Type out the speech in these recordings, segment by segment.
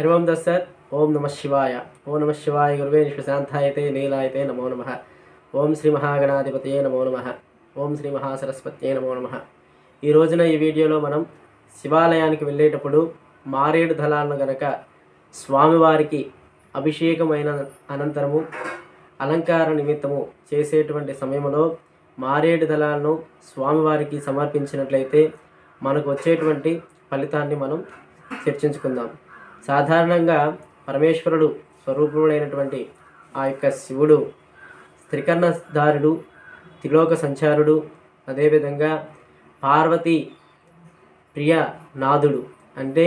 హరి ఓం దస్సత్ ఓం నమ శివాయ ఓం నమ శివాయ గురువే నిశ్వశాంతాయతే నీలాయతే నమో నమ ఓం శ్రీ మహాగణాధిపతయే నమో నమ ఓం శ్రీ మహాసరస్వత్యే నమో నమ ఈ రోజున ఈ వీడియోలో మనం శివాలయానికి వెళ్ళేటప్పుడు మారేడు దళాలను గనక స్వామివారికి అభిషేకమైన అనంతరము అలంకార నిమిత్తము చేసేటువంటి సమయంలో మారేడు దళాలను స్వామివారికి సమర్పించినట్లయితే మనకు వచ్చేటువంటి ఫలితాన్ని మనం చర్చించుకుందాం సాధారణంగా పరమేశ్వరుడు స్వరూపుడైనటువంటి ఆ యొక్క శివుడు త్రికర్ణధారుడు త్రిలోక సంచారుడు అదేవిధంగా పార్వతి ప్రియ నాథుడు అంటే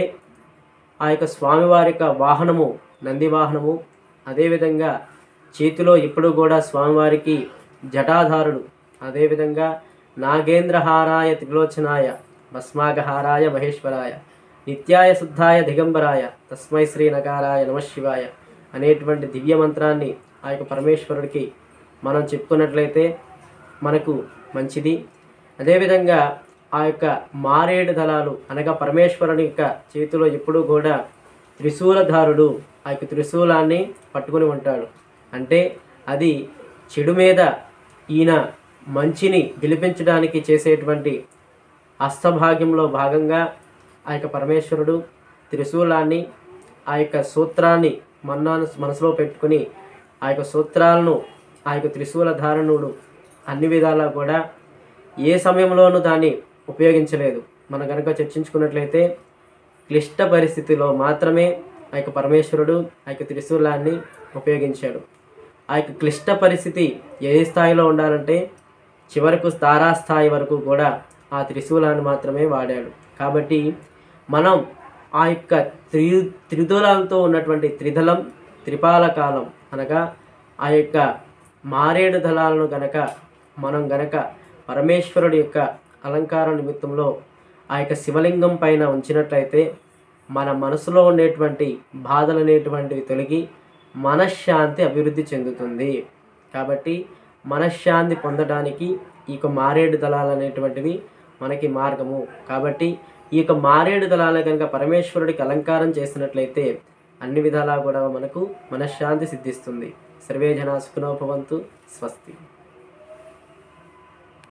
ఆ యొక్క స్వామివారి యొక్క వాహనము నంది వాహనము అదేవిధంగా చేతిలో ఇప్పుడు కూడా స్వామివారికి జటాధారుడు అదేవిధంగా నాగేంద్రహారాయ త్రిలోచనాయ భస్మాగహారాయ మహేశ్వరాయ నిత్యాయ శుద్ధాయ దిగంబరాయ తస్మై శ్రీ నకారాయ నమశివాయ అనేటువంటి దివ్య మంత్రాన్ని ఆ యొక్క పరమేశ్వరుడికి మనం చెప్పుకున్నట్లయితే మనకు మంచిది అదేవిధంగా ఆ యొక్క మారేడు దళాలు అనగా పరమేశ్వరుని యొక్క చేతిలో ఎప్పుడూ కూడా త్రిశూలధారుడు ఆ యొక్క త్రిశూలాన్ని పట్టుకుని ఉంటాడు అంటే అది చెడు మీద ఈయన మంచిని గెలిపించడానికి చేసేటువంటి అస్తభాగ్యంలో భాగంగా ఆ యొక్క పరమేశ్వరుడు త్రిశూలాన్ని ఆ యొక్క సూత్రాన్ని మన్నాను మనసులో పెట్టుకుని ఆ యొక్క సూత్రాలను ఆ యొక్క త్రిశూల ధారణుడు అన్ని విధాలా కూడా ఏ సమయంలోనూ దాన్ని ఉపయోగించలేదు మనం కనుక చర్చించుకున్నట్లయితే క్లిష్ట పరిస్థితిలో మాత్రమే ఆ యొక్క పరమేశ్వరుడు ఆ యొక్క త్రిశూలాన్ని ఉపయోగించాడు ఆ యొక్క క్లిష్ట పరిస్థితి ఏ స్థాయిలో ఉండాలంటే చివరకు తారాస్థాయి వరకు కూడా ఆ త్రిశూలాన్ని మాత్రమే వాడాడు కాబట్టి మనం ఆ యొక్క త్రి త్రిదళాలతో ఉన్నటువంటి త్రిదళం త్రిపాల కాలం అనగా ఆ యొక్క మారేడు దళాలను గనక మనం గనక పరమేశ్వరుడి యొక్క అలంకార నిమిత్తంలో ఆ యొక్క శివలింగం పైన ఉంచినట్లయితే మన మనసులో ఉండేటువంటి బాధలు అనేటువంటివి తొలగి మనశ్శాంతి అభివృద్ధి చెందుతుంది కాబట్టి మనశ్శాంతి పొందడానికి ఈ యొక్క మారేడు దళాలు అనేటువంటివి మనకి మార్గము కాబట్టి ఈ యొక్క మారేడు దళాలు కనుక పరమేశ్వరుడికి అలంకారం చేసినట్లయితే అన్ని విధాలా కూడా మనకు మనశ్శాంతి సిద్ధిస్తుంది సర్వే జనా సుఖనోభవంతు స్వస్తి